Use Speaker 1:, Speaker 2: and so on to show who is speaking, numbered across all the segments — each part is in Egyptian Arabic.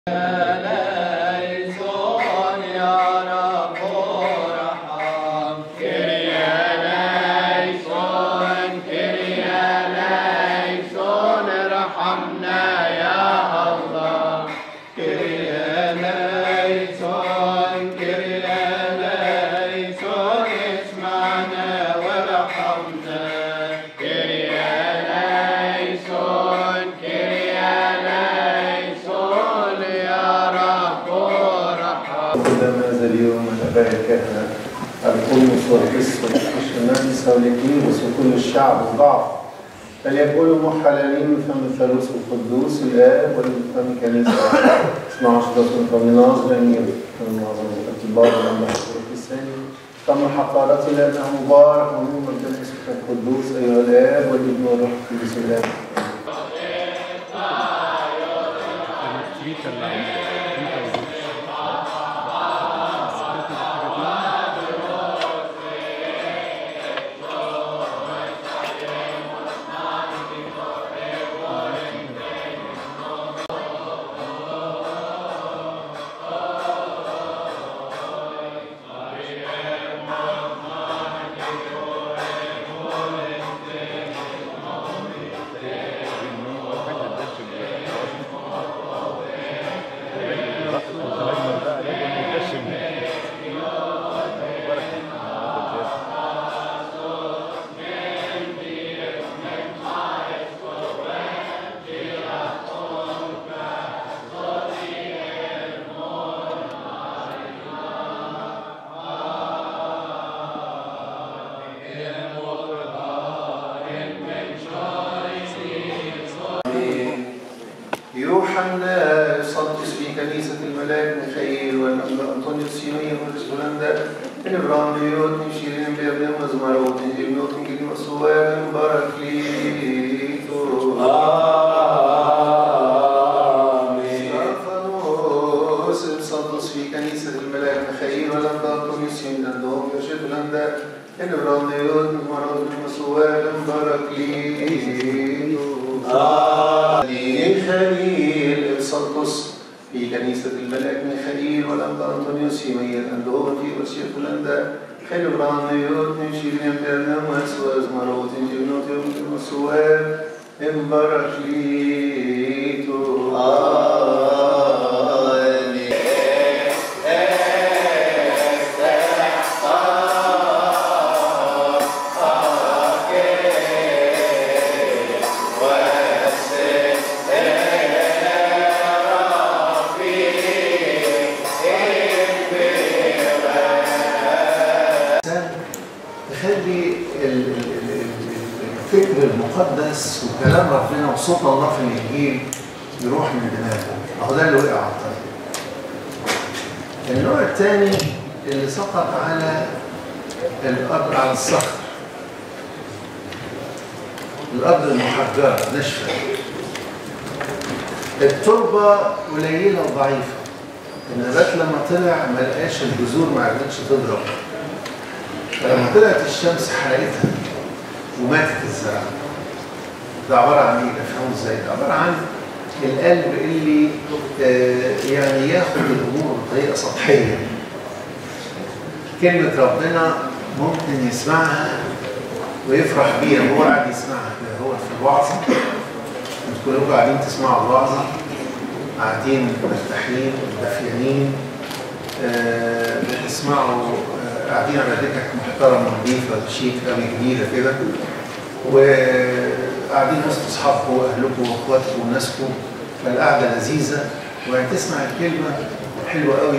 Speaker 1: قدام هذا اليوم الآباء الكهنة القدس والقس والشمال والإكليروس وكل الشعب الضعف فليكونوا محللين من فم الثالوث القدوس الآب ومن فم كنيسة اسمعوا أشخاص من فم ناظر أمير من معظم وقت البار لما حضرت الثاني فم حقارته لأنه مبارك ومن مجد اسمك القدوس أيها الآب والابن والروح القدس الآب يوحنا يصدس في كنيسة الملاك ميخائيل والأنبا أنطونيوس يونيا والإسكولندا الإبراميوت من شيرين بيبنى مزمروت من جبنوت من كلمة سوار مبارك ليتو ستافانوس يصدس في كنيسة الملاك ميخائيل والأنبا أنطونيوس يونيا والإسكولندا الإبراميوت من مرض من سوار مبارك ليتو ميخائيل الصدس في كنيسة الملاك ميخائيل والأنبا أنطونيوس في مية أندور في أسيا هولندا خير برانيوت من شيرين بيرنام وأسواز مروت جبنوت يوم السوار مبارك ليتو تخلي ال- ال- ال- ال- الفكر المقدس وكلام ربنا وصوت الله في الانجيل يروح من دماغه اهو ده اللي وقع على الطريق النوع الثاني اللي سقط على الارض على الصخر الارض المحجره ناشفه التربه قليله وضعيفه النبات لما طلع ما لقاش الجذور ما عرفتش تضرب فلما طلعت الشمس حرقتها وماتت الزرع ده عبارة عن ايه؟ تفهموا ازاي؟ ده عبارة عن القلب اللي آه، يعني ياخد الامور بطريقة سطحية كلمة ربنا ممكن يسمعها ويفرح بيها وهو قاعد يسمعها كده هو في الوعظة انتوا كلكم قاعدين تسمعوا الوعظة قاعدين مرتاحين دافيانين آه، بتسمعوا آه، قاعدين على دكك محترمه نظيفه شيك قوي جديده كده وقاعدين وسط اصحابكم واهلكم واخواتكم وناسكم فالقعده لذيذه وهتسمع الكلمه حلوه قوي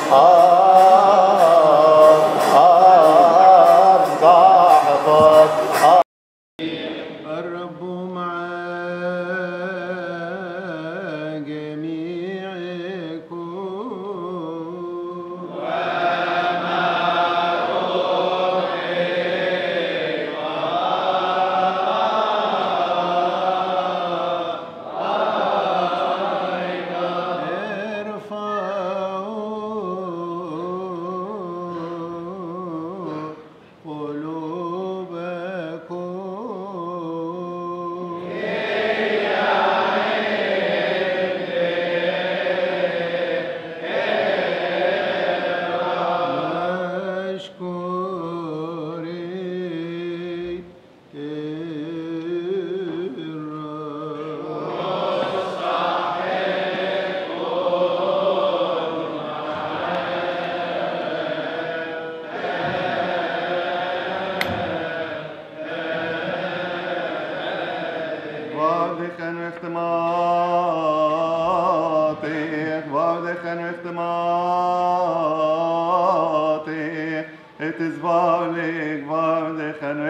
Speaker 2: آه Mate, et is waarlijk waardig en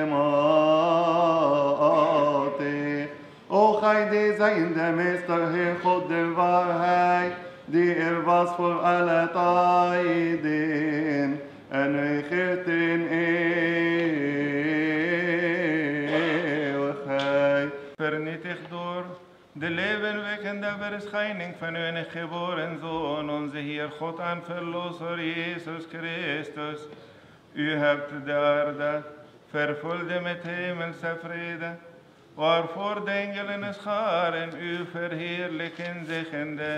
Speaker 2: rechtemate. O gij die zijn de meester, Heer God de waarheid, die er was voor alle tijden en regeert in eeuwigheid. Vernietigd door de levenwekkende verschijning van uw geboren Zoon, onze Heer God en Verlosser Jezus Christus. U hebt de aarde vervuld met hemelse vrede, waarvoor de engelen scharen u verheerlijken zeggende.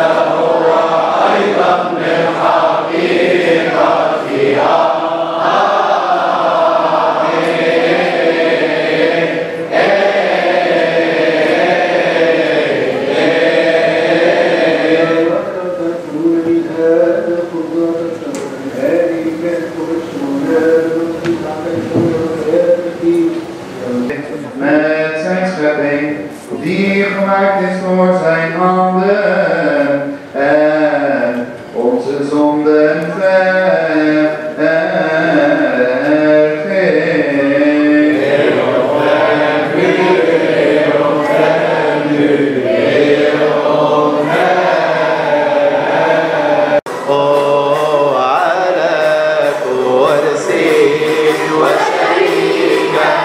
Speaker 3: met zijn schepping, die gemaakt is door zijn handen en onze zonden vergeeft.
Speaker 4: على كرسي وشريكه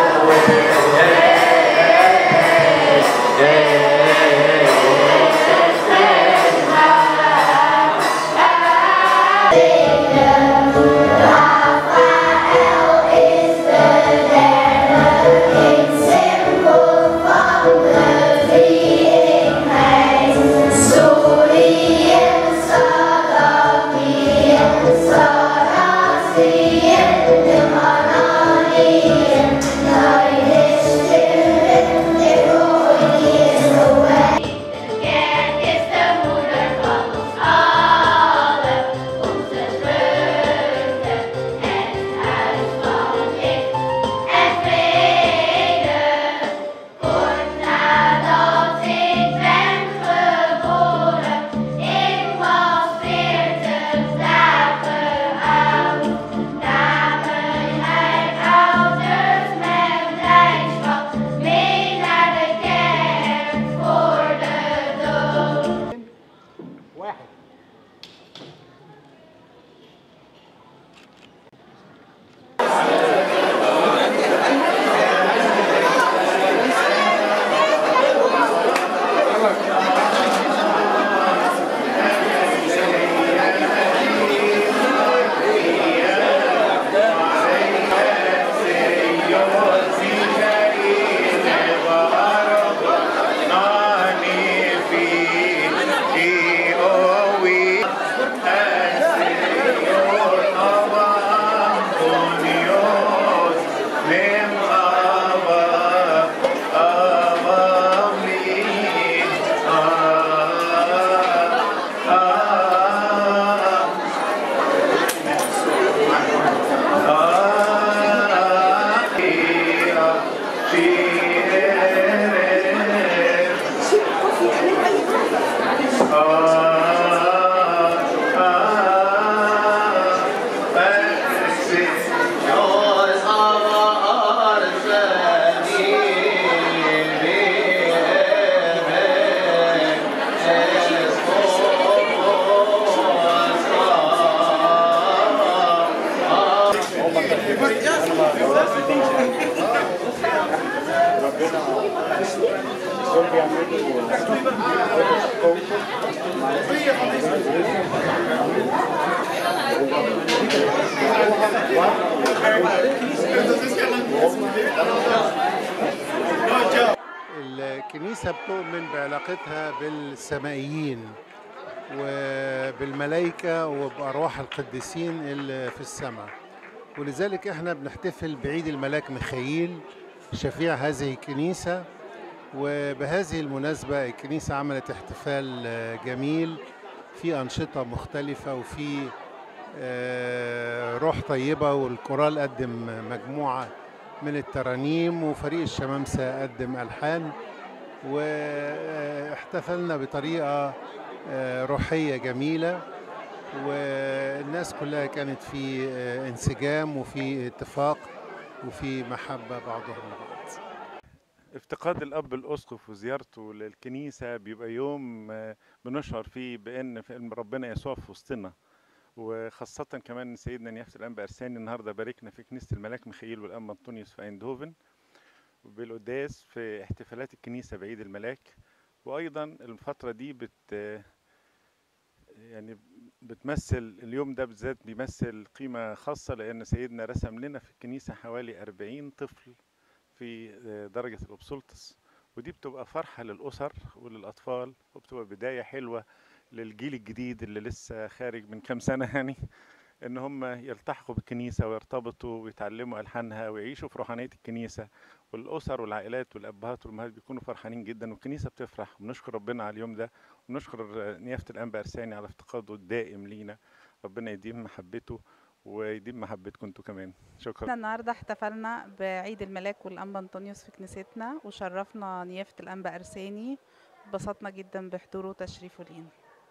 Speaker 5: Kerk is de moeder van ons allen, onze vreugde en het huis van licht en vrede. Kort nadat ik ben geboren, ik was veertig dagen oud, namen mijn ouders met blijdschap mee naar de kerk voor de dood.
Speaker 6: الكنيسة بتؤمن بعلاقتها بالسمائيين وبالملائكة وبأرواح القديسين اللي في السماء ولذلك احنا بنحتفل بعيد الملاك ميخائيل شفيع هذه الكنيسة وبهذه المناسبة الكنيسة عملت احتفال آه، جميل في أنشطة مختلفة وفي آه، روح طيبة والكورال قدم مجموعة من الترانيم وفريق الشمامسة قدم ألحان واحتفلنا بطريقة آه، روحية جميلة والناس كلها كانت في آه، انسجام وفي اتفاق وفي محبة بعضهم لبعض
Speaker 2: افتقاد الاب الاسقف وزيارته للكنيسه بيبقى يوم آه، بنشعر فيه بان في إن ربنا يسوع في وسطنا وخاصة كمان سيدنا نيافة الأنبا أرساني النهاردة باركنا في كنيسة الملاك ميخائيل والأنبا أنطونيوس في أيندهوفن بالقداس في احتفالات الكنيسة بعيد الملاك وأيضا الفترة دي بت يعني بتمثل اليوم ده بالذات بيمثل قيمة خاصة لأن سيدنا رسم لنا في الكنيسة حوالي 40 طفل في درجة الأبسولتس ودي بتبقى فرحة للأسر وللأطفال وبتبقى بداية حلوة للجيل الجديد اللي لسه خارج من كام سنة يعني إن هم يلتحقوا بالكنيسة ويرتبطوا ويتعلموا ألحانها ويعيشوا في روحانية الكنيسة والأسر والعائلات والأبهات والأمهات بيكونوا فرحانين جدا والكنيسة بتفرح وبنشكر ربنا على اليوم ده ونشكر نيافة الأنبا أرساني على افتقاده الدائم لينا ربنا يديم محبته ويديم محبتكم انتوا كمان شكرا
Speaker 7: احنا النهارده احتفلنا بعيد الملاك والانبا انطونيوس في كنيستنا وشرفنا نيافه الانبا ارساني اتبسطنا جدا بحضوره وتشريفه لينا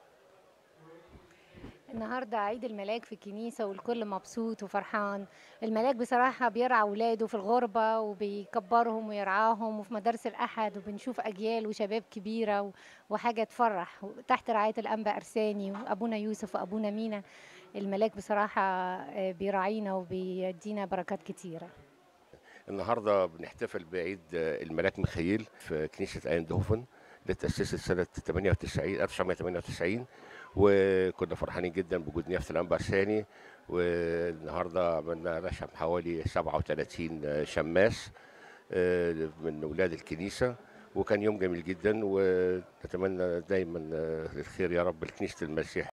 Speaker 8: النهارده عيد الملاك في الكنيسه والكل مبسوط وفرحان الملاك بصراحه بيرعى اولاده في الغربه وبيكبرهم ويرعاهم وفي مدارس الاحد وبنشوف اجيال وشباب كبيره و- وحاجه تفرح تحت رعايه الانبا ارساني وابونا يوسف وابونا مينا الملاك بصراحه آه، بيراعينا وبيدينا بركات كتيره
Speaker 9: النهارده بنحتفل بعيد الملاك ميخائيل في كنيسه ايندهوفن اللي اتأسست سنة 98 1998 وكنا فرحانين جدا بوجود نيافة الأنبا ثاني والنهارده عملنا رشم حوالي 37 شماس آه، من أولاد الكنيسة وكان يوم جميل جدا ونتمنى دايما آه، الخير يا رب لكنيسة المسيح